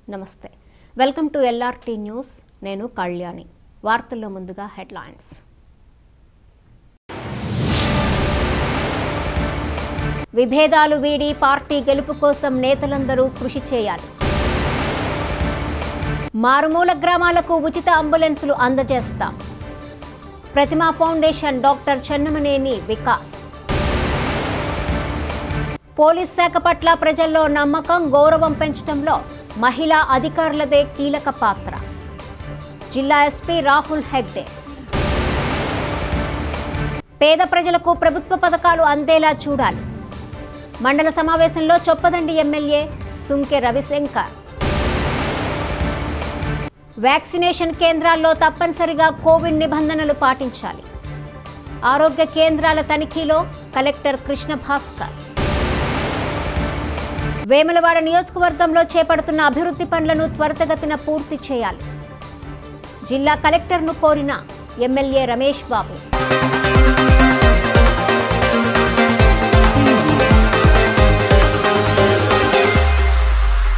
నమస్తే welcome to LRT news నేను కళ్యాణి వార్తల్లో ముందుగా హెడ్లైన్స్ విభేదాలు వీడి పార్టీ గెలుపు కోసం నేతలందరూ కృషి చేయాలి మారుమూల గ్రామాలకు ఉచిత అంబులెన్సులు అందజేస్తాం Pratima foundation doctor Chennamaneni Vikas police శాఖ పట్ల ప్రజల్లో నమ్మకం గౌరవం పెంచడంలో మహిళా అధికారులదే కీలక పాత్ర జిల్లా ఎస్పీ రాహుల్ హెగ్డే పేద ప్రజలకు ప్రభుత్వ పథకాలు అందేలా చూడాలి మండల సమావేశంలో చొప్పదండి ఎమ్మెల్యే సుంకె రవిశంకర్ వ్యాక్సినేషన్ కేంద్రాల్లో తప్పనిసరిగా కోవిడ్ నిబంధనలు పాటించాలి ఆరోగ్య కేంద్రాల తనిఖీలో కలెక్టర్ కృష్ణ భాస్కర్ వేములవాడ నియోజకవర్గంలో చేపడుతున్న అభివృద్ధి పనులను త్వరితగతిన పూర్తి చేయాలి జిల్లా కలెక్టర్ను కోరిన ఎమ్మెల్యే రమేష్ బాబు